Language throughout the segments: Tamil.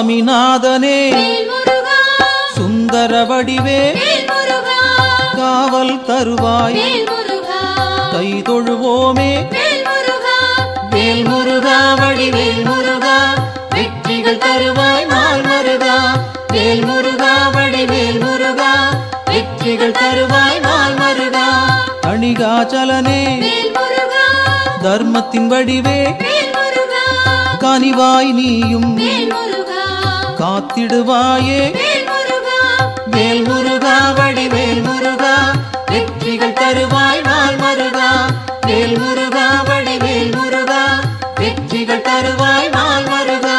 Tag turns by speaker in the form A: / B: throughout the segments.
A: சுவாமிநாதனே
B: வேல் முருகா
A: சுந்தர வடிவே
B: வேல் முருகா
A: காவல் தருவாய்
B: வேல் முருகா
A: கை தொழுவோமே
B: வேல் முருகா
A: வேல் முருகா வடிவேல் முருகா வெற்றிகள் தருவாய் நாள் மருகா வேல் முருகா வடிவேல் முருகா வெற்றிகள் தருவாய் நாள் மருகா அணிகாச்சலனே
B: வேல் முருகா
A: தர்மத்தின் வடிவே
B: வேல் முருகா
A: கனிவாய் நீயும்
B: வேல் முருகா
A: காத்திடுவாயே
B: வேல் முருகா
A: வேல் முருகா வடிவேல் முருகா வெற்றிகள் தருவாய் நாள் மருகா வேல் முருகா வடிவேல் முருகா வெற்றிகள் தருவாய் நாள் மருகா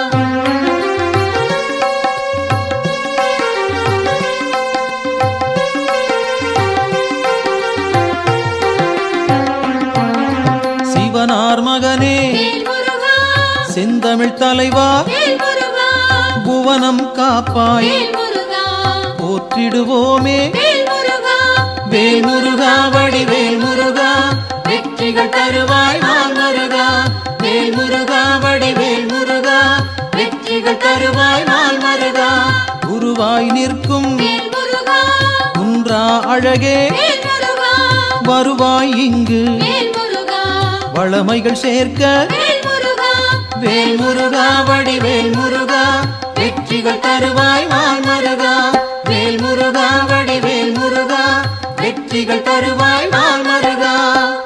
A: சிவனார் மகனே
B: வேல் முருகா
A: செந்தமிழ் தலைவா
B: வேல் முருகா
A: புவனம் காப்பாய்
B: வேல் முருகா
A: போற்றிடுவோமே
B: வேல் முருகா
A: வேல் முருகா வடிவேல் முருகா வெற்றிகள் தருவாய் நாள் மருகா வேல் முருகா வடிவேல் முருகா வெற்றிகள் தருவாய் நாள் மருகா குருவாய் நிற்கும்
B: வேல் முருகா
A: குன்றா அழகே
B: வேல் முருகா
A: வருவாய் இங்கு
B: வேல் முருகா
A: வளமைகள் சேர்க்க
B: வேல் முருகா
A: வேல் முருகா வடிவேல் முருகா வெற்றிகள் தருவாய் நாள் மருகா வேல் முருகா வடிவேல் முருகா வெற்றிகள் தருவாய் நாள் மருகா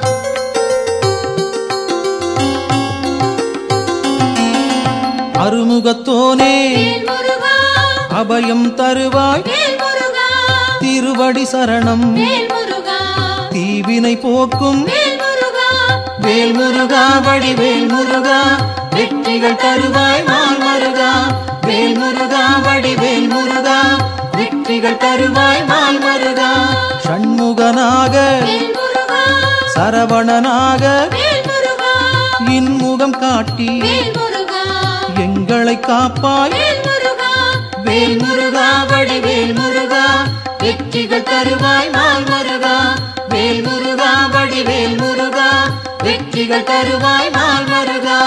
A: அருமுகத்தோனே
B: வேல் முருகா
A: அபயம் தருவாய்
B: வேல் முருகா
A: திருவடி சரணம்
B: வேல் முருகா
A: தீவினை போக்கும்
B: வேல் முருகா
A: வேல் முருகா வடிவேல் முருகா வெற்றிகள் தருவாய் நாள் மருகா வேல் முருகா வடிவேல் முருகா வெற்றிகள் தருவாய் நாள் மருகா ஷண்முகனாக
B: வேல் முருகா
A: சரவணனாக
B: வேல் முருகா
A: இன்முகம் காட்டி
B: வேல் முருகா
A: எங்களை காப்பாய்
B: வேல் முருகா
A: வேல் முருகா வடிவேல் முருகா வெற்றிகள் தருவாய் நாள் மருகா வேல் முருகா வடிவேல் முருகா வெற்றிகள் தருவாய் நாள் மருகா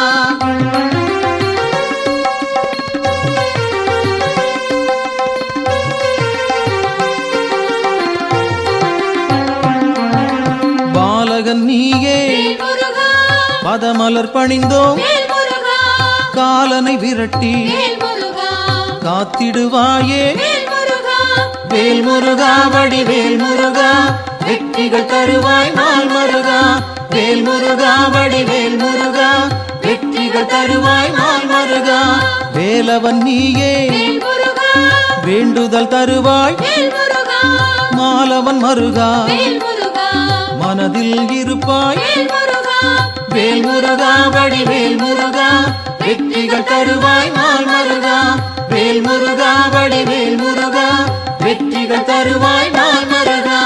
A: பாலகன் நீயே
B: வேல் முருகா
A: பதமலர் பணிந்தோம்
B: வேல் முருகா
A: காலனை விரட்டி
B: வேல் முருகா
A: காத்திடுவாயே
B: வேல் முருகா
A: வேல் முருகா வடிவேல் முருகா வெற்றிகள் தருவாய் நாள் மருகா வேல் முருகா வடிவேல் முருகா வெற்றிகள் தருவாய் நாள் மருகா வேலவன் நீயே
B: வேல் முருகா
A: வேண்டுதல் தருவாய்
B: வேல் முருகா
A: மாலவன் மருகா
B: வேல் முருகா
A: மனதில் இருப்பாய்
B: வேல் முருகா
A: வேல் முருகா வடிவேல் முருகா வெற்றிகள் தருவாய் நாள் மருகா வேல் முருகா வடிவேல் முருகா வெற்றிகள் தருவாய் நாள் மருகா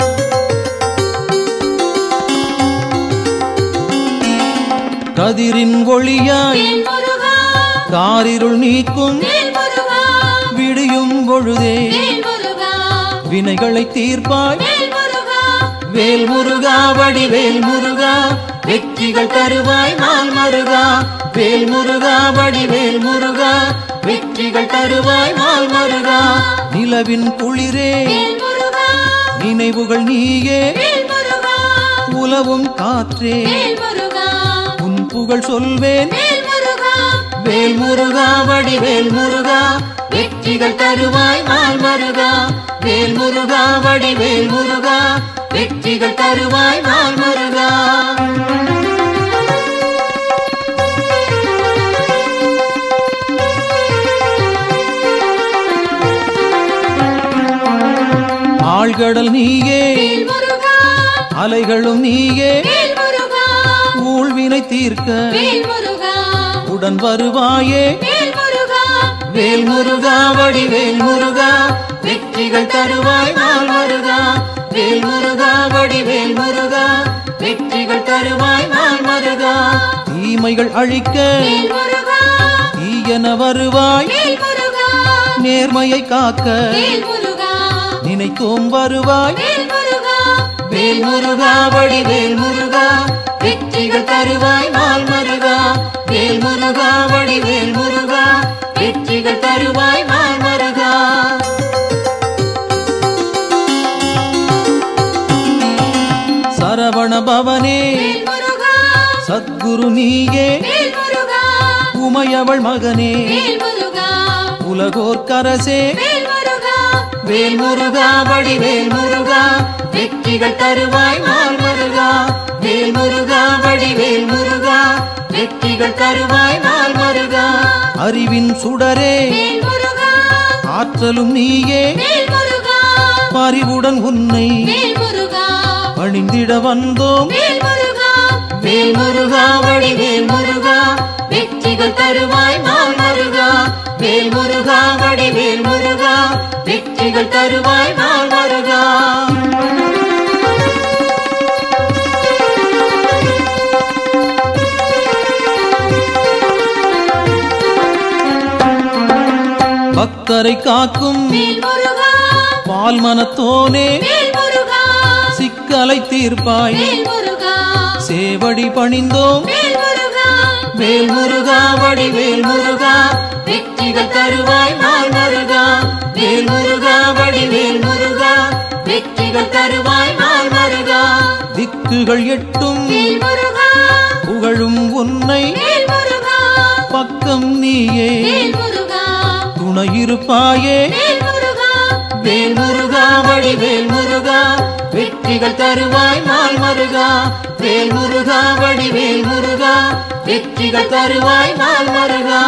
A: கதிரின் ஒளியாய்
B: வேல் முருகா
A: காரிருள் நீக்கும்
B: வேல் முருகா
A: விடியும் பொழுதே
B: வேல் முருகா
A: வினைகளை தீர்ப்பாய்
B: வேல் முருகா
A: வேல் முருகா வடிவேல் முருகா வெற்றிகள் தருவாய் நாள் மருகா வேல் முருகா வடிவேல் முருகா வெற்றிகள் தருவாய் நாள் மருகா நிலவின் குளிரே
B: வேல் முருகா
A: நினைவுகள் நீயே
B: வேல் முருகா
A: உலவும் காற்றே
B: வேல் முருகா
A: உன் புகழ் சொல்வேன்
B: வேல் முருகா
A: வேல் முருகா வடிவேல் முருகா வெற்றிகள் தருவாய் நாள் மருகா வேல் முருகா வடிவேல் முருகா வெற்றிகள் தருவாய் நாள் மருகா ஆழ்கடல் நீயே
B: வேல் முருகா
A: அலைகளும் நீயே
B: வேல் முருகா
A: ஊழ்வினை தீர்க்க
B: வேல் முருகா
A: உடன் வருவாயே
B: வேல் முருகா
A: வேல் முருகா வடிவேல் முருகா வெற்றிகள் தருவாய் நாள் மருகா வேல் முருகா வடிவேல் முருகா வெற்றிகள் தருவாய் நாள் மருகா தீமைகள் அழிக்க
B: வேல் முருகா
A: தீயன வருவாய்
B: வேல் முருகா
A: நேர்மையை காக்க
B: வேல் முருகா
A: நினைத்தோம் வருவாய்
B: வேல் முருகா
A: வேல் முருகா வடிவேல் முருகா வெற்றிகள் தருவாய் நாள் மருகா வேல் முருகா வடிவேல் முருகா வெற்றி தருவாய் மால் மருகா சரவண பவனே
B: வேல் முருகா
A: சத்குரு நீயே
B: வேல் முருகா
A: உமையவள் மகனே
B: வேல் முருகா
A: உலகோர் கரசே
B: வேல் முருகா
A: வேல் முருகா வடிவேல் முருகா வெற்றிகள் தருவாய் மால் மருகா வேல் முருகா வடிவேல் முருகா வெற்றிகள் தருவாய் மால் மருகா அறிவின் சுடரே
B: வேல் முருகா
A: ஆற்றலும் நீயே
B: வேல் முருகா
A: பறிவுடன் உன்னை
B: வேல் முருகா
A: பணிந்திட வந்தோம்
B: வேல் முருகா
A: வேல் முருகா வடிவேல் முருகா வெற்றிகள் தருவாய் மால் மருகா வேல் முருகா வடிவேல் முருகா வெற்றிகள் தருவாய் மால் மருகா பக்தரை காக்கும்
B: வேல் முருகா
A: பால் மனத்தோனே
B: வேல் முருகா
A: சிக்கலை தீர்ப்பாய்
B: வேல் முருகா
A: சேவடி பணிந்தோம்
B: வேல் முருகா
A: வேல் முருகா வடிவேல் முருகா வெற்றிகள் தருவாய் மால் மருகா வேல் முருகா வடிவேல் முருகா வெற்றிகள் தருவாய் மால் மருகா திக்குகள் எட்டும்
B: வேல் முருகா
A: புகழும் உன்னை
B: வேல் முருகா
A: பக்கம் நீயே
B: வேல் முருகா
A: துணையிருப்பாயே
B: வேல் முருகா
A: வேல் முருகா வடிவேல் முருகா வெற்றிகள் தருவாய் மால் மருகா வேல் முருகா வடிவேல் முருகா வெற்றிகள் தருவாய் மால் மருகா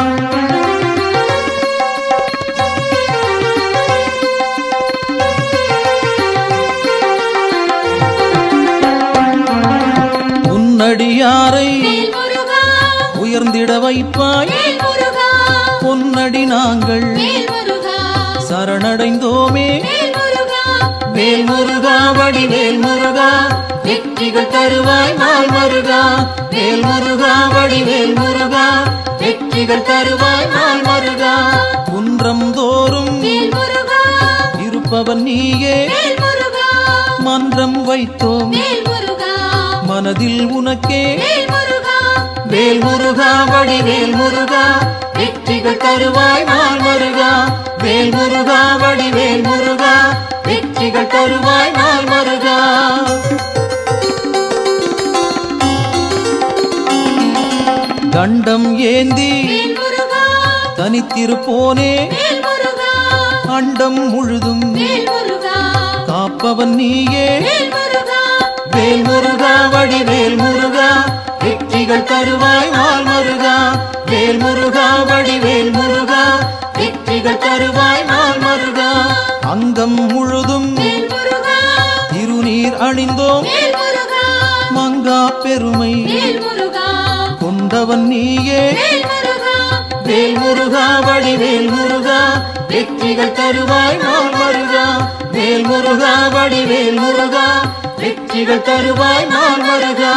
A: உன்னடியாரை
B: வேல் முருகா
A: உயர்ந்திட வைப்பாய்
B: வேல் முருகா
A: பொன்னடி நாங்கள்
B: வேல் முருகா
A: சரணடைந்தோமே
B: வேல் முருகா
A: வேல் முருகா வடிவேல் முருகா வெற்றிகள் தருவாய் மால் மருகா வேல் முருகா வடிவேல் முருகா வெற்றிகள் தருவாய் மால் மருகா குன்றம் தோறும்
B: வேல் முருகா
A: இருப்பவன் நீயே
B: வேல் முருகா
A: மன்றம் வைத்தோம்
B: வேல் முருகா
A: மனதில் உனக்கே
B: வேல் முருகா
A: வேல் முருகா வடிவேல் முருகா வெற்றிகள் தருவாய் மால் மருகா வேல் முருகா வடிவேல் முருகா வெற்றிகள் தருவாய் மால் மருகா தண்டம் ஏந்தி
B: வேல் முருகா
A: தனித்திருப்போனே
B: வேல் முருகா
A: அண்டம் முழுதும்
B: வேல் முருகா
A: காப்பவன் நீயே
B: வேல் முருகா
A: வேல் முருகா வடிவேல் முருகா வெற்றிகள் தருவாய் மால் மருகா வேல் முருகா வடிவேல் முருகா வெற்றிகள் தருவாய் மால் மருகா அங்கம் முழுதும்
B: வேல் முருகா
A: திருநீர் அணிந்தோம்
B: வேல் முருகா
A: மங்கா பெருமை
B: வேல் முருகா
A: கொண்டவன் நீயே
B: வேல் முருகா
A: வேல் முருகா வடிவேல் முருகா வெற்றிகள் தருவாய் மால் மருகா வேல் முருகா வடிவேல் முருகா வெற்றிகள் தருவாய் மால் மருகா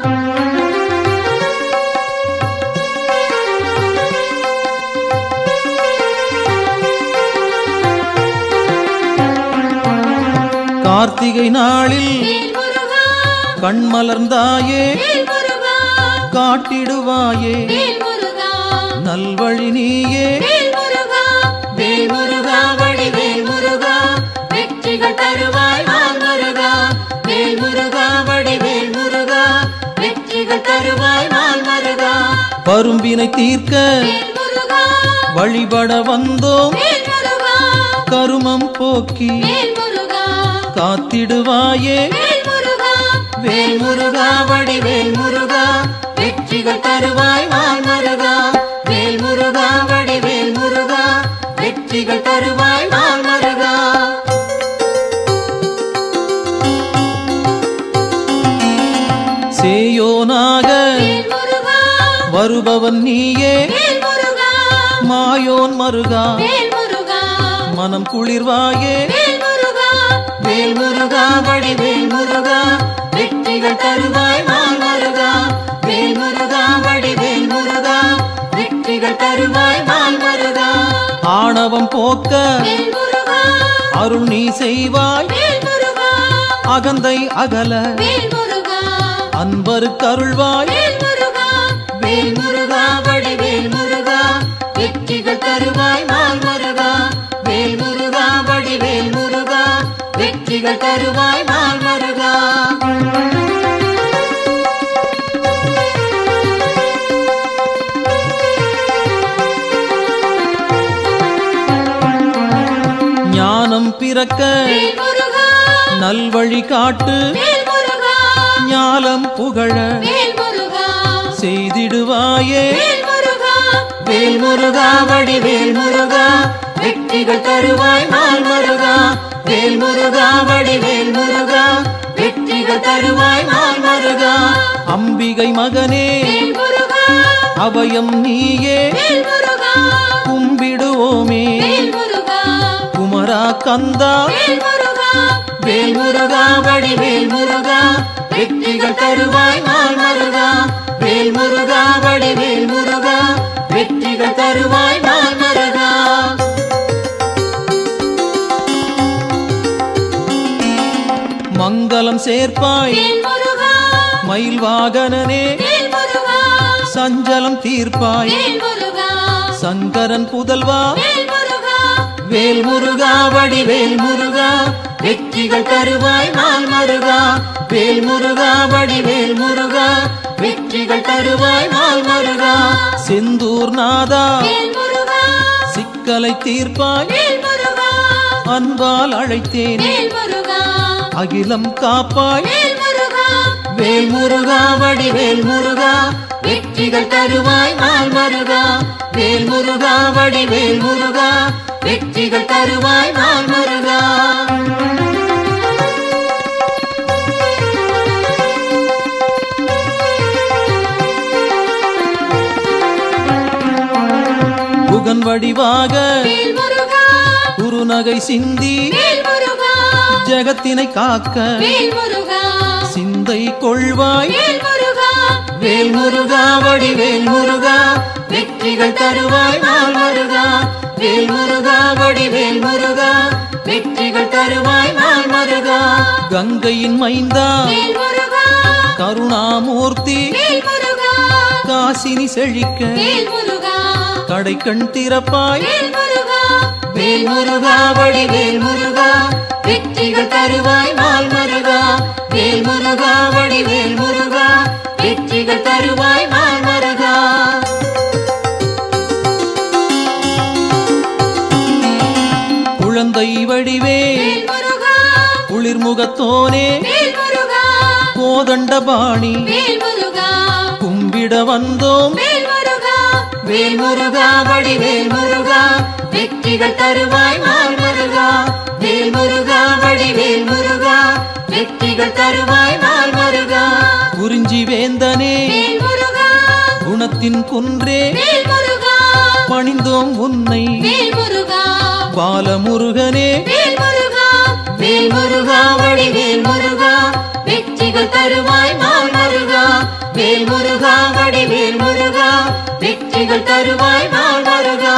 A: கார்த்திகை நாளில்
B: வேல் முருகா
A: கண் மலர்ந்தாயே
B: வேல் முருகா
A: காட்டிடுவாயே
B: வேல் முருகா
A: நல்வழி நீயே
B: வேல் முருகா
A: வேல் முருகா வடிவேல் முருகா வெற்றிகள் தருவாய் மால் முருகா வேல் முருகா வடிவேல் முருகா வெற்றிகள் தருவாய் மால் முருகா பரும்பினை தீர்க்க
B: வேல் முருகா
A: வழிபட வந்தோம்
B: வேல் முருகா
A: கருமம் போக்கி
B: வேல் முருகா
A: காத்திடுவாயே
B: வேல் முருகா
A: வேல் முருகா வடிவேல் முருகா வெற்றிகள் தருவாய் மால் முருகா வேல் முருகா வடிவேல் முருகா வெற்றிகள் தருவாய் மால் முருகா சேயோனாக
B: வேல் முருகா
A: வருபவன் நீயே
B: வேல் முருகா
A: மாயோன் மருகா
B: வேல் முருகா
A: மனம் குளிர்வாயே
B: வேல் முருகா
A: வேல் முருகா வடிவேல் முருகா வெற்றிகள் தருவாய் மால் முருகா வேல் முருகா வடிவேல் முருகா வெற்றிகள் தருவாய் மால் முருகா ஆணவம் போக்க
B: வேல் முருகா
A: அருள் நீ செய்வாய்
B: வேல் முருகா
A: அகந்தை அகல
B: வேல் முருகா
A: அன்பருக்கு அருள்வாய்
B: வேல் முருகா
A: வேல் முருகா வடிவேல் முருகா வெற்றிகள் தருவாய் நாள் மருகா வேல் முருகா வடிவேல் முருகா வெற்றிகள் தருவாய் நாள் மருகா
C: ஞானம் பிறக்க
B: வேல் முருகா
C: நல்வழி காட்டு
B: வேல் முருகா
C: ஞாலம் புகழ
B: வேல் முருகா
C: செய்திடுவாயே
B: வேல் முருகா
A: வேல் முருகா வடிவேல் முருகா வெற்றிகள் தருவாய் நாள் மருகா வேல் முருகா வடிவேல் முருகா வெற்றிகள் தருவாய் நாள் மருகா
C: அம்பிகை மகனே
B: வேல் முருகா
C: அபயம் நீயே
B: வேல் முருகா
C: கும்பிடுவோமே
B: வேல் முருகா
C: குமரா கந்தா
B: வேல் முருகா
A: வேல் முருகா வடிவேல் முருகா வெற்றிகள் தருவாய் நாள் மருகா வேல் முருகா வடிவேல் முருகா வெற்றிகள் தருவாய் நாள் மருகா
C: மங்களம் சேர்ப்பாய்
B: வேல் முருகா
C: மயில் வாகனனே
B: வேல் முருகா
C: சஞ்சலம் தீர்ப்பாய்
B: வேல் முருகா
C: சங்கரன் புதல்வா
B: வேல் முருகா
A: வேல் முருகா வடிவேல் முருகா வெற்றிகள் தருவாய் நாள் மருகா வேல் முருகா வடிவேல் முருகா வெற்றிகள் தருவாய் நாள் மருகா
C: செந்தூர் நாதா
B: வேல் முருகா
C: சிக்கலை தீர்ப்பாய்
B: வேல் முருகா
C: அன்பால் அழைத்தேன்
B: வேல் முருகா
C: அகிலம் காப்பாய்
B: வேல் முருகா
A: வேல் முருகா வடிவேல் முருகா வெற்றிகள் தருவாய் நாள் மருகா வேல் முருகா வடிவேல் முருகா வெற்றிகள் தருவாய் நாள் மருகா
C: புகன் வடிவாக
B: வேல் முருகா
C: குருநகை சிந்தி
B: வேல் முருகா
C: ஜெகத்தினை காக்க
B: வேல் முருகா
C: சிந்தை கொள்வாய்
B: வேல் முருகா
A: வேல் முருகா வடிவேல் முருகா வெற்றிகள் தருவாய் நாள் மருகா வேல் முருகா வடிவேல் முருகா வெற்றிகள் தருவாய் நாள் மருகா
C: கங்கையின் மைந்தா
B: வேல் முருகா
C: கருணாமூர்த்தி
B: வேல் முருகா
C: காசினி செழிக்க
B: வேல் முருகா
C: கடைக்கண் திறப்பாய்
B: வேல் முருகா
A: வேல் முருகா வடிவேல் முருகா வெற்றிகள் தருவாய் நாள் மருகா வேல் முருகா வடிவேல் முருகா வெற்றிகள் தருவாய் நாள் மருகா
C: குழந்தை வடிவே
B: வேல் முருகா
C: குளிர்முகத்தோனே
B: வேல் முருகா
C: கோதண்டபாணி
B: வேல் முருகா
C: கும்பிட வந்தோம்
B: வேல் முருகா
A: வேல் முருகா வடிவேல் முருகா வெற்றிகள் தருவாய் நாள் மருகா வேல் முருகா வடிவேல் முருகா வெற்றிகள் தருவாய் நாள் மருகா
C: குறிஞ்சி வேந்தனே
B: வேல் முருகா
C: குணத்தின் குன்றே
B: வேல் முருகா
C: பணிந்தோம் உன்னை
B: வேல் முருகா
C: பாலமுருகனே
B: வேல் முருகா
A: வேல் முருகா வடிவேல் முருகா வெற்றிகள் தருவாய் நாள் மருகா வேல் முருகா வடிவேல் முருகா வெற்றிகள் தருவாய் நாள் மருகா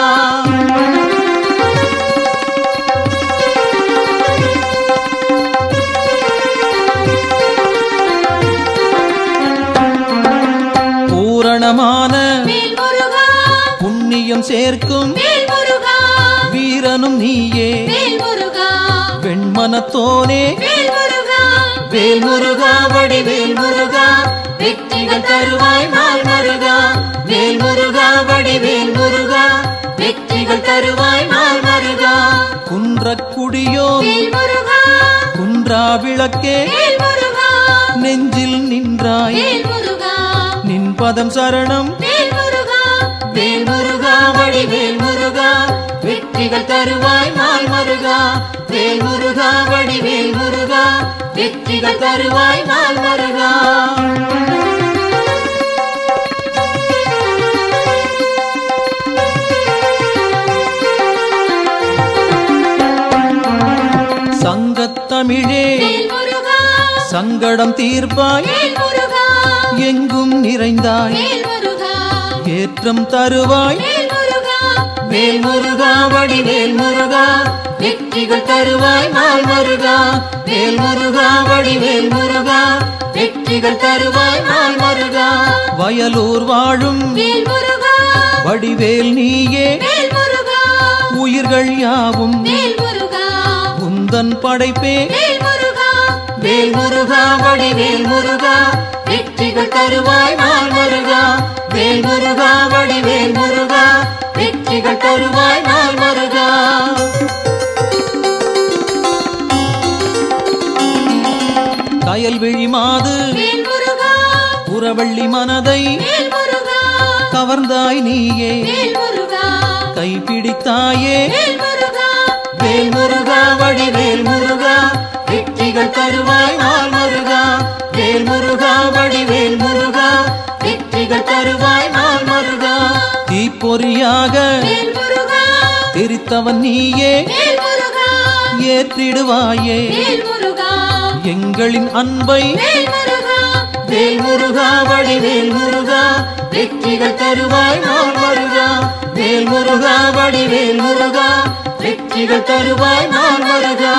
C: பூரணமான
B: வேல் முருகா
C: புண்ணியம் சேர்க்கும்
B: வேல் முருகா
C: வீரனும் நீயே
B: வேல் முருகா
C: வெண்மனத்தோனே
B: வேல் முருகா
A: வேல் முருகா வடிவேல் முருகா வெற்றிகள் தருவாய் நாள் மருகா வேல் முருகா வடிவேல் முருகா வெற்றிகள் தருவாய் நாள் மருகா
C: குன்றக்குடியோன்
B: வேல் முருகா
C: குன்றா விளக்கே
B: வேல் முருகா
C: நெஞ்சில் நின்றாய்
B: வேல் முருகா
C: நின் பதம் சரணம்
B: வேல் முருகா
A: வேல் முருகா வடிவேல் முருகா வெற்றிகள் தருவாய் நாள் மருகா வேல் முருகா வடிவேல் முருகா வெற்றிகள் தருவாய் நாள் மருகா
C: சங்கத்தமிழே
B: வேல் முருகா
C: சங்கடம் தீர்ப்பாய்
B: வேல் முருகா
C: எங்கும் நிறைந்தாய்
B: வேல் முருகா
C: ஏற்றம் தருவாய்
B: வேல் முருகா
A: வேல் முருகா வடிவேல் முருகா வெற்றிகள் தருவாய் நாள் மருகா வேல் முருகா வடிவேல் முருகா வெற்றிகள் தருவாய் நாள் மருகா
C: வயலூர் வாழும்
B: வேல் முருகா
C: வடிவேல் நீயே
B: வேல் முருகா
C: உயிர்கள் யாவும்
B: வேல் முருகா
C: உந்தன் படைப்பே
B: வேல் முருகா
A: வேல் முருகா வடிவேல் முருகா வெற்றிகள் தருவாய் நாள் மருகா வேல் முருகா வடிவேல் முருகா வெற்றிகள் தருவாய் நாள் மருகா
C: கயல்விழி மாது
B: வேல் முருகா
C: புறவள்ளி மனதை
B: வேல் முருகா
C: கவர்ந்தாய் நீயே
B: வேல் முருகா
C: கைப்பிடித்தாயே
B: வேல் முருகா
A: வேல் முருகா வடிவேல் முருகா வெற்றிகள் தருவாய் நாள் மருகா வேல் முருகா வடிவேல் முருகா வெற்றிகள் தருவாய் நாள் மருகா
C: தீப்பொறியாக
B: வேல் முருகா
C: தெரித்தவன் நீயே
B: வேல் முருகா
C: ஏற்றிடுவாயே
B: வேல் முருகா
C: எங்களின் அன்பை
B: வேல் முருகா
A: வேல் முருகா வடிவேல் முருகா வெற்றிகள் தருவாய் நாள் மருகா வேல் முருகா வடிவேல் முருகா வெற்றிகள் தருவாய் நாள் மருகா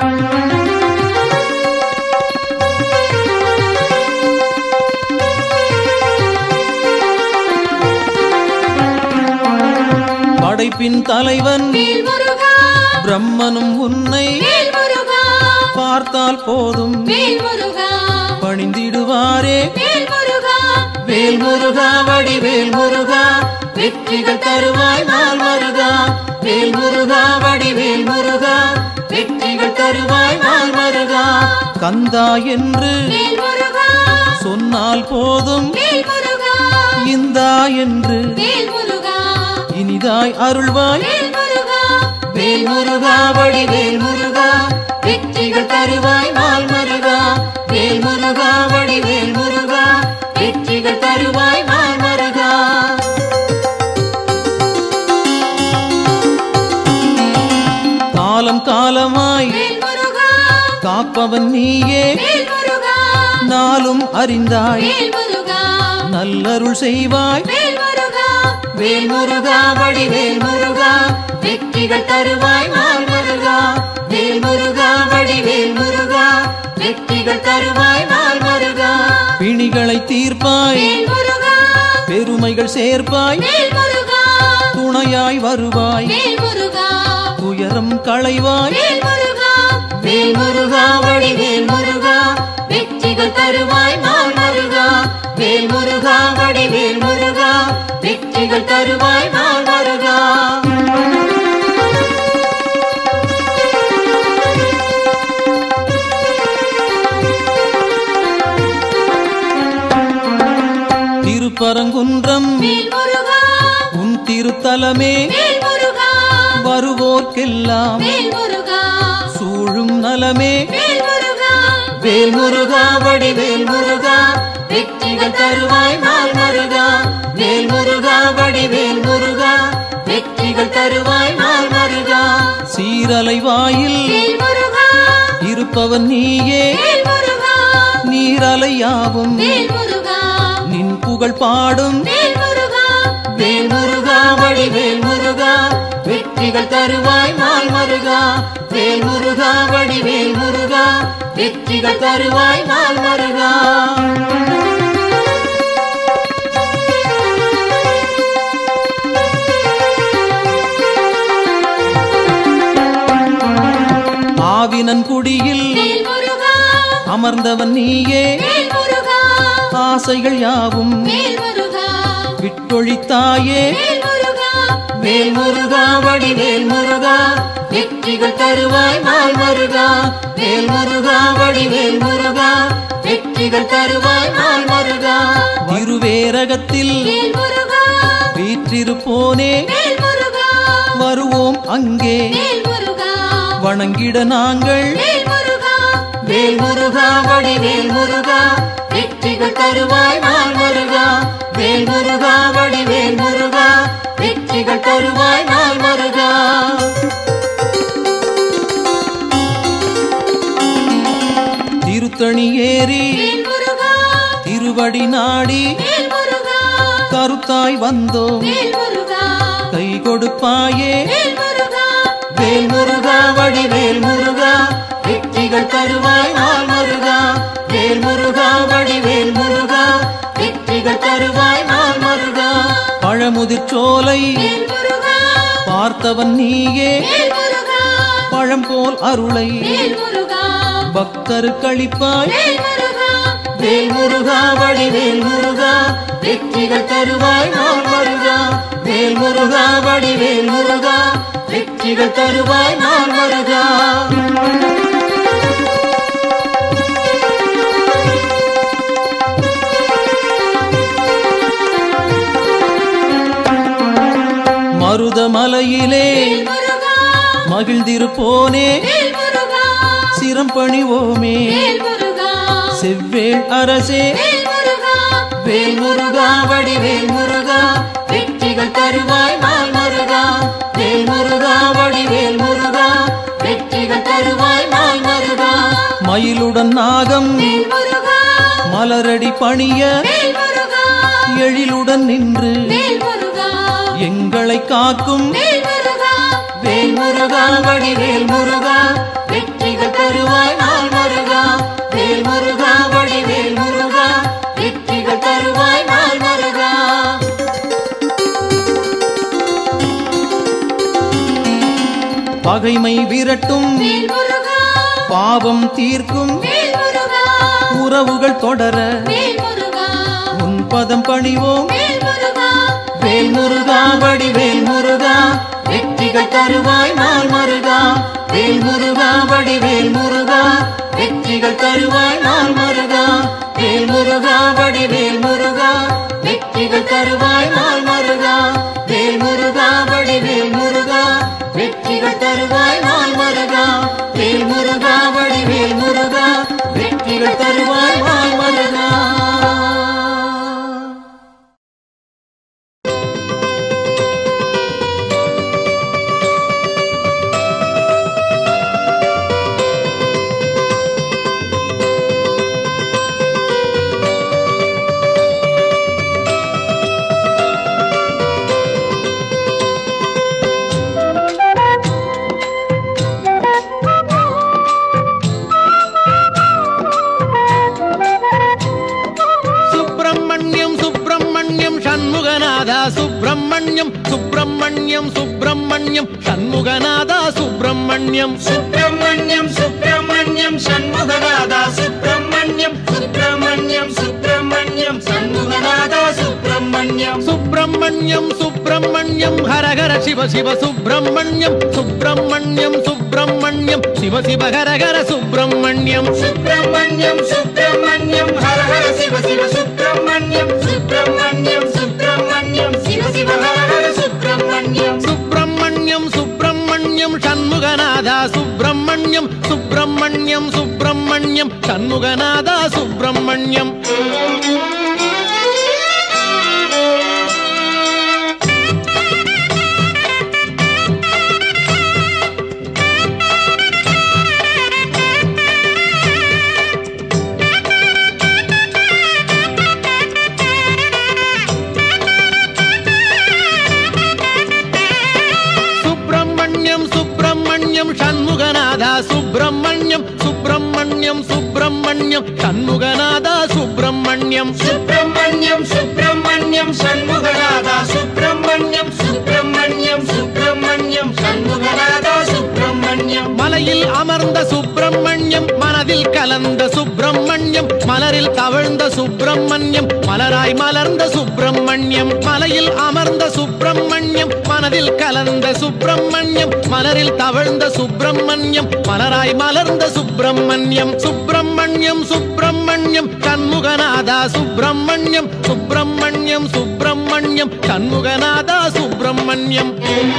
C: படைப்பின் தலைவன்
B: வேல் முருகா
C: பிரம்மனும் உன்னை
B: வேல் முருகா
C: பார்த்தால் போதும்
B: வேல் முருகா
C: பணிந்திடுவாரே
B: வேல் முருகா
A: வேல் முருகா வடிவேல் முருகா வெற்றிகள் தருவாய் நாள் மருகா வேல் முருகா வடிவேல் முருகா வெற்றிகள் தருவாய் நாள் மருகா
C: கந்தா என்று
B: வேல் முருகா
C: சொன்னால் போதும்
B: வேல் முருகா
C: இந்தா என்று
B: வேல் முருகா
C: இனிதாய் அருள்வாய்
B: வேல் முருகா
A: வேல் முருகா வடிவேல் முருகா வெற்றிகள் தருவாய் நாள் மருகா வேல் முருகா வடிவேல் முருகா வெற்றிகள் தருவாய் நாள் மருகா
C: காலம் காலமாய்
B: வேல் முருகா
C: காப்பவன் நீயே
B: வேல் முருகா
C: நாளும் அறிந்தாய்
B: வேல் முருகா
C: நல்லருள் செய்வாய்
B: வேல் முருகா
A: வேல் முருகா வடிவேல் முருகா வெற்றிகள் தருவாய் நாள் மருகா வேல் முருகா வடிவேல் முருகா வெற்றிகள் தருவாய் நாள் மருகா
C: பிணிகளை தீர்ப்பாய்
B: வேல் முருகா
C: பெருமைகள் சேர்ப்பாய்
B: வேல் முருகா
C: துணையாய் வருவாய்
B: வேல் முருகா
C: துயரம் களைவாய்
B: வேல் முருகா
A: வேல் முருகா வடிவேல் முருகா வெற்றிகள் தருவாய் நாள் மருகா வேல் முருகா வடிவேல் முருகா வெற்றிகள் தருவாய் நாள் மருகா
C: திருப்பரங்குன்றம்
B: வேல் முருகா
C: உன் திருத்தலமே
B: வேல் முருகா
C: வருவோர்க்கெல்லாம்
B: வேல் முருகா
C: சூழும் நலமே
B: வேல் முருகா
A: வேல் முருகா வடிவேல் முருகா வெற்றிகள் தருவாய் நாள் மருகா வேல் முருகா வடிவேல் முருகா வெற்றிகள் தருவாய் நாள் மருகா
C: சீரலை வாயில்
B: வேல் முருகா
C: இருப்பவன் நீயே
B: வேல் முருகா
C: நீரலையாவும்
B: வேல் முருகா
C: நின் புகழ் பாடும்
B: வேல் முருகா
A: வேல் முருகா வடிவேல் முருகா வெற்றிகள் தருவாய் நாள் மருகா வேல் முருகா வடிவேல் முருகா வெற்றிகள் தருவாய் நாள் மருகா
C: ஆவினன் குடியில்
B: வேல் முருகா
C: அமர்ந்தவன் நீயே
B: வேல் முருகா
C: ஆசைகள் யாவும்
B: வேல் முருகா
C: விட்டொழித்தாயே
B: வேல் முருகா
A: வேல் முருகா வடிவேல் முருகா வெற்றிகள் தருவாய் நாள் மருகா வேல் முருகா வடிவேல் முருகா வெற்றிகள் தருவாய் நாள் மருகா
C: திருவேரகத்தில்
B: வேல் முருகா
C: வீற்றிருப்போனே
B: வேல் முருகா
C: வருவோம் அங்கே
B: வேல் முருகா
C: வணங்கிட நாங்கள்
B: வேல் முருகா
A: வேல் முருகா வடிவேல் முருகா வெற்றிகள் தருவாய் நாள் மருகா வேல் முருகா வடிவேல் முருகா வெற்றிகள் தருவாய் நாள் மருகா
C: திருத்தணி ஏறி
B: வேல் முருகா
C: திருவடி நாடி
B: வேல் முருகா
C: கருத்தாய் வந்தோம்
B: வேல் முருகா
C: கை கொடுப்பாயே
B: வேல் முருகா
A: வேல் முருகா வடிவேல் முருகா வெற்றிகள் தருவாய் நாள் மருகா வேல் முருகா வடிவேல் முருகா வெற்றிகள் தருவாய் நாள் மருகா
C: பழமுதிர் கதிர்ச்சோலை
B: வேல் முருகா
C: பார்த்தவன் நீயே
B: வேல் முருகா
C: பழம் போல் அருளை
B: வேல் முருகா
C: பக்தருக்களிப்பாய்
B: வேல் முருகா
A: வேல் முருகா வடிவேல் முருகா வெற்றிகள் தருவாய் நாள் மருகா வேல் முருகா வடிவேல் முருகா வெற்றிகள் தருவாய் நாள் மருகா
C: மருதமலையிலே
B: வேல் முருகா
C: மகிழ்ந்திருப்போனே
B: வேல் முருகா
C: சிரம் பணிவோமே
B: வேல் முருகா
C: செவ்வேள் அரசே
B: வேல் முருகா
A: வேல் முருகா வடிவேல் முருகா வெற்றிகள் தருவாய் நாள் மருகா வேல் முருகா வடிவேல் முருகா வெற்றிகள் தருவாய் நாள் மருகா
C: மயிலுடன் நாகம்
B: வேல் முருகா
C: மலரடி பணிய
B: வேல் முருகா
C: எழிலுடன் நின்று
B: வேல் முருகா
C: எங்களை காக்கும்
B: வேல் முருகா
A: வேல் முருகா வடிவேல் முருகா வெற்றிகள் தருவாய் நாள் மருகா வேல் முருகா வடிவேல் முருகா வெற்றிகள் தருவாய் நாள் மருகா
C: பகைமை விரட்டும்
B: வேல் முருகா
C: பாவம் தீர்க்கும்
B: வேல் முருகா
C: உறவுகள் தொடர
B: வேல் முருகா
C: உன் பதம் பணிவோம்
B: வேல் முருகா
A: வேல் முருகா வடிவேல் முருகா வெற்றிகள் தருவாய் நாள் மருகா வேல் முருகா வடிவேல் முருகா வெற்றிகள் தருவாய் நாள் மருகா வேல் முருகா வடிவேல் முருகா வெற்றிகள் தருவாய் நாள் மருகா வேல் முருகா வடிவேல் முருகா வெற்றிகள் தருவாய் நாள் மருகா வேல் முருகா வடிவேல் முருகா வெற்றிகள் தருவாய் நாள் மருகா
D: சுப்பிரமணியம் சுப்பிரமணியம் சண்முகநாதா சுப்பிரமணியம் சுப்பிரமணியம் சுப்பிரமணியம் சண்முகநாதா சுப்பிரமணியம்
A: சுப்பிரமணியம் சுப்பிரமணியம் சண்முகநாதா சுப்பிரமணியம் சுப்பிரமணியம் சுப்பிரமணியம் சண்முகநாதா சுப்பிரமணியம்
D: சுப்பிரமணியம் சுப்பிரமணியம் ஹரஹர சிவ சிவ சுப்பிரமணியம் சுப்பிரமணியம் சுப்பிரமணியம் சிவ சிவ ஹரஹர சுப்பிரமணியம்
A: சுப்பிரமணியம் சுப்பிரமணியம் ஹர ஹர சிவ சிவ சுப்பிரமணியம் சுப்பிரமணியம் சுப்பிரமணியம் சிவ சிவ ஹர ஹர சுப்பிரமணியம்
D: சுப்பிரமணியம் சுப்பிரமணியம் சண்முகநாதா சுப்பிரமணியம் சுப்பிரமணியம் சுப்பிரமணியம் சண்முகநாதா சுப்பிரமணியம் சுப்பிரமணியம் சுப்பிரமணியம் சண்முகநாதா சுப்பிரமணியம் சுப்பிரமணியம் சுப்பிரமணியம் சண்முகநாதா சுப்பிரமணியம்
A: சுப்பிரமணியம் சுப்பிரமணியம் சண்முகநாதா சுப்பிரமணியம் சுப்பிரமணியம் சுப்பிரமணியம் சண்முகநாதா சுப்பிரமணியம்
D: மலையில் அமர்ந்த சுப்பிரமணியம் மனதில் கலந்த சுப்பிரமணியம் மலரில் தவழ்ந்த சுப்பிரமணியம் மலராய் மலர்ந்த சுப்பிரமணியம் மலையில் அமர்ந்த சுப்பிரமணியம் மனதில் கலந்த சுப்பிரமணியம் மலரில் தவழ்ந்த சுப்பிரமணியம் மலராய் மலர்ந்த சுப்பிரமணியம் சுப்பிரமணியம் சுப்பிரமணியம் சண்முகநாதா சுப்பிரமணியம் சுப்பிரமணியம் சுப்பிரமணியம் சண்முகநாதா சுப்பிரமணியம்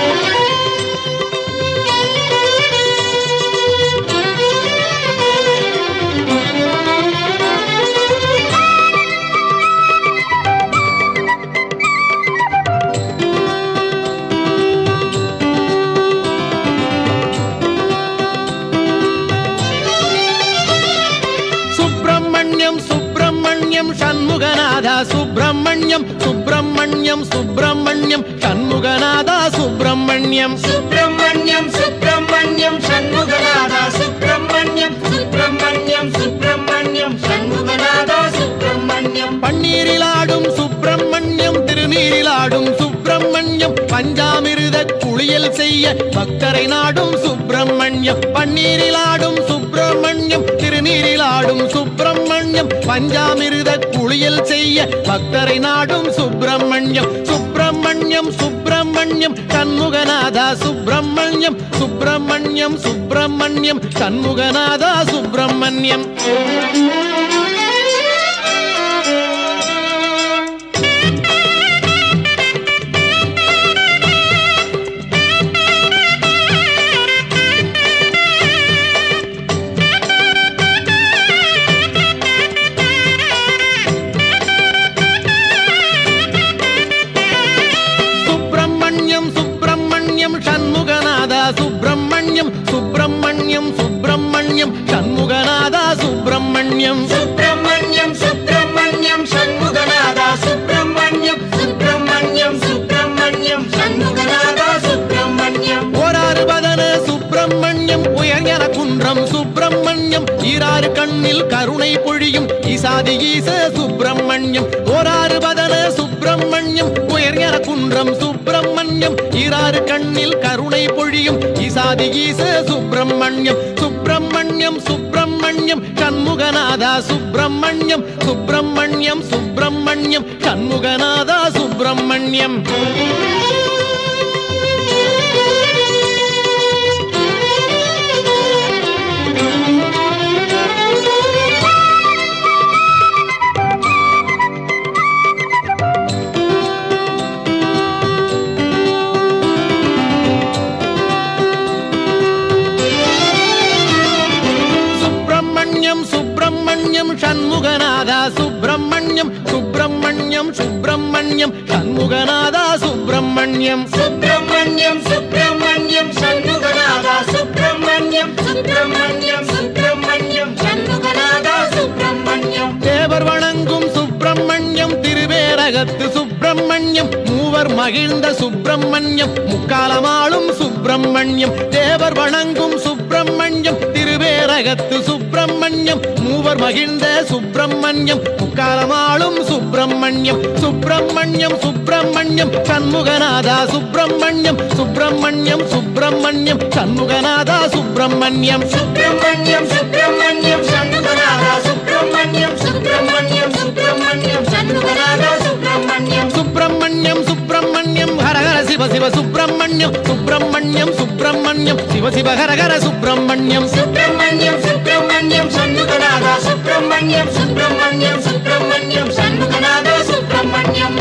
D: சுப்பிரமணியம் சுப்பிரமணியம் சண்முகநாதா சுப்பிரமணியம் சுப்பிரமணியம் சுப்பிரமணியம் சண்முகநாதா சுப்பிரமணியம்
A: சுப்பிரமணியம் சுப்பிரமணியம் சண்முகநாதா சுப்பிரமணியம் சுப்பிரமணியம் சுப்பிரமணியம் சண்முகநாதா சுப்பிரமணியம்
D: பன்னீரில் ஆடும் சுப்பிரமணியம் திருநீரில் ஆடும் சுப்பிரமணியம் குளியல் செய்ய பக்தரை நாடும் சுப்பிரமணியம் பன்னீரில் ஆடும் சுப்பிரமணியம் திருநீரில் ஆடும் சுப்பிரமணியம் பஞ்சாமிருத குளியல் செய்ய பக்தரை நாடும் சுப்பிரமணியம் சுப்பிரமணியம் சுப்பிரமணியம் சண்முகநாதா சுப்பிரமணியம் சுப்பிரமணியம் சுப்பிரமணியம் சண்முகநாதா சுப்பிரமணியம் சுப்பிரமணியம் சுப்பிரமணியம் சண்முகநாதா சுப்பிரமணியம் சுப்பிரமணியம் சுப்பிரமணியம் சண்முகநாதா சுப்பிரமணியம்
A: சுப்பிரமணியம் சுப்பிரமணியம் சண்முகநாதா சுப்பிரமணியம் சுப்பிரமணியம் சுப்பிரமணியம் சண்முகநாதா சுப்பிரமணியம்
D: ஓராறு பதன சுப்பிரமணியம் உயர்ஞன குன்றம் சுப்பிரமணியம் ஈராறு கண்ணில் கருணை பொழியும் ஈசாதி ஈச சுப்பிரமணியம் ஓராறு பதன சுப்பிரமணியம் உயர்ஞன குன்றம் சுப்பிரமணியம் ஈராறு கண்ணில் கருணை பொழியும் ஈசாதி ஈச சுப்பிரமணியம் சுப்பிரமணியம் சுப்பிரமணியம் சண்முகநாதா சுப்பிரமணியம் சுப்பிரமணியம் சுப்பிரமணியம் சண்முகநாதா சுப்பிரமணியம் சுப்பிரமணியம் சுப்பிரமணியம் சண்முகநாதா சுப்பிரமணியம் சுப்பிரமணியம் சுப்பிரமணியம் சண்முகநாதா சுப்பிரமணியம்
A: சுப்பிரமணியம் சுப்பிரமணியம் சண்முகநாதா சுப்பிரமணியம் சுப்பிரமணியம் சுப்பிரமணியம் சண்முகநாதா சுப்பிரமணியம்
D: தேவர் வணங்கும் சுப்பிரமணியம் திருவேரகத்து சுப்பிரமணியம் மூவர் மகிழ்ந்த சுப்பிரமணியம் முக்காலமாளும் சுப்பிரமணியம் தேவர் வணங்கும் சுப்பிரமணியம் திருவேரகத்து சுப்பிரமணியம் மூவர் மகிழ்ந்த சுப்பிரமணியம் முக்காலமாளும் சுப்பிரமணியம் சுப்பிரமணியம் சுப்பிரமணியம் சண்முகநாதா சுப்பிரமணியம் சுப்பிரமணியம் சுப்பிரமணியம் சண்முகநாதா சுப்பிரமணியம்
A: சுப்பிரமணியம் சுப்பிரமணியம் சண்முகநாதா சுப்பிரமணியம் சுப்பிரமணியம் சுப்பிரமணியம் சண்முகநாதா சுப்பிரமணியம்
D: சுப்பிரமணியம் சுப்பிரமணியம் ஹரஹர சிவ சிவ சுப்பிரமணியம் சுப்பிரமணியம் சுப்பிரமணியம் சிவ சிவ ஹரஹர சுப்பிரமணியம்
A: சுப்பிரமணியம் சுப்பிரமணியம் சண்முகநாதா சுப்பிரமணியம் சுப்பிரமணியம் சுப்பிரமணியம் சண்முகநாதா சுப்பிரமணியம்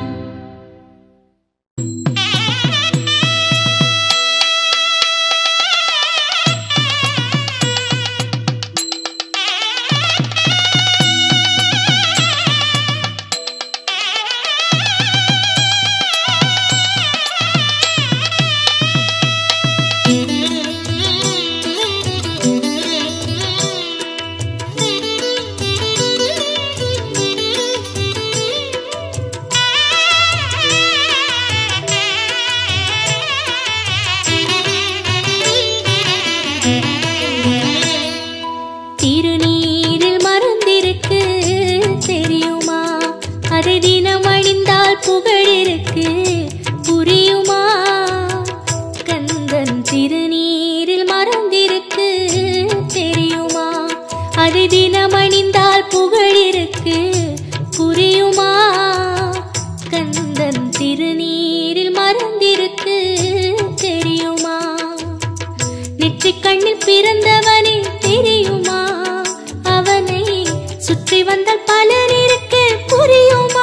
B: திருநீரில் மருந்திருக்கு தெரியுமா அதை தினம் அணிந்தால் புகழிருக்கு புரியுமா கந்தன் திருநீரில் மறந்திருக்கு தெரியுமா அதை தினம் அணிந்தால் புகழிருக்கு புரியுமா கந்தன் திருநீரில் மறந்திருக்கு தெரியுமா நெற்றிக் கண்ணில் பிறந்தவனே தெரியுமா அவனை சுற்றி வந்தால் பலர் இருக்கு புரியுமா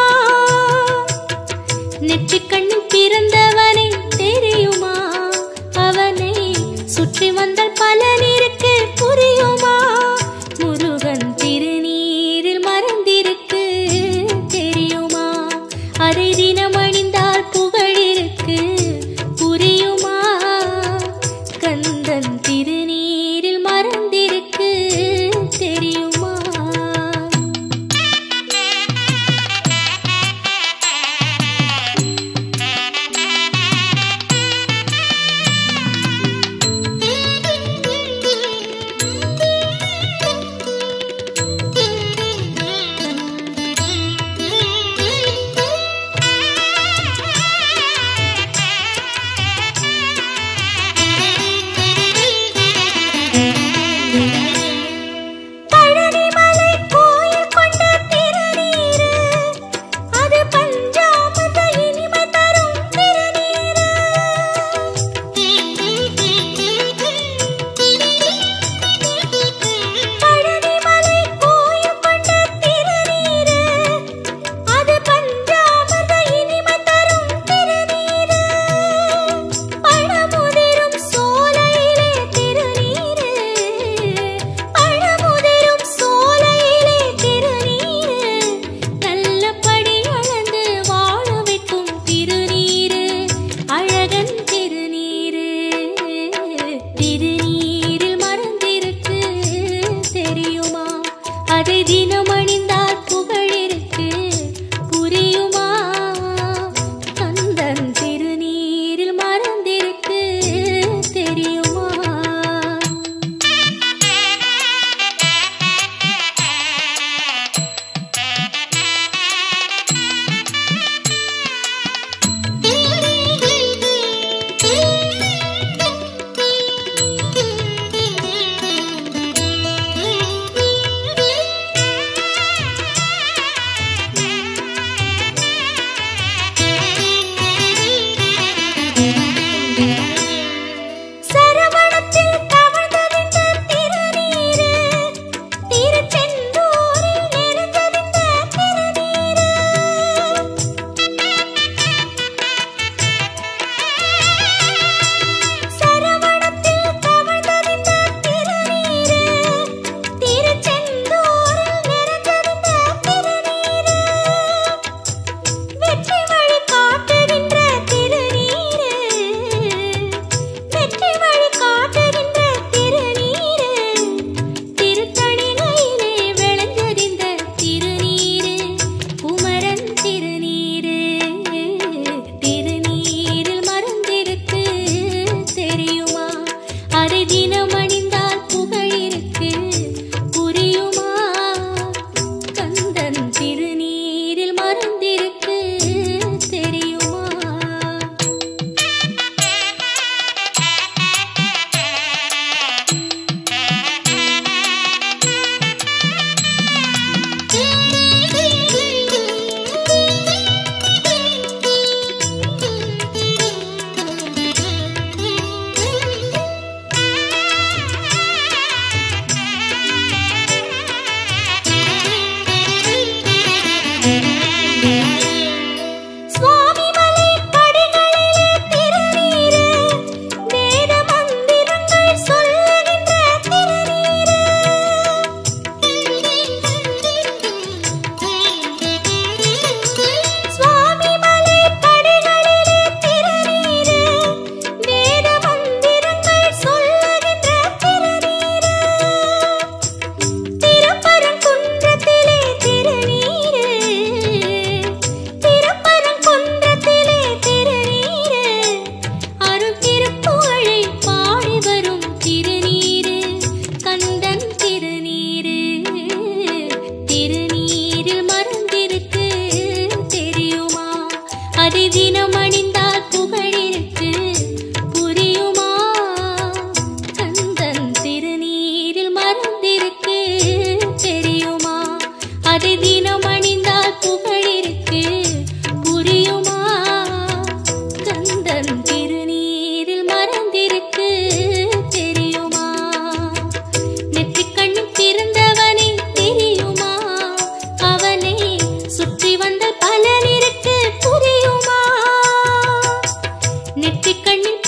B: நெற்றிக் கண்ணில் பிறந்தவனே தெரியுமா அவனை சுற்றி வந்தால் பலர் இருக்கு புரியுமா முருகன் திருநீரில் மறந்திருக்கு தெரியுமா அதை தினம் அணிந்தால் புகழிருக்கு புரியுமா கந்தன் திருநீரில் மறந்திருக்கு தெரியுமா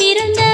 B: பிறந்த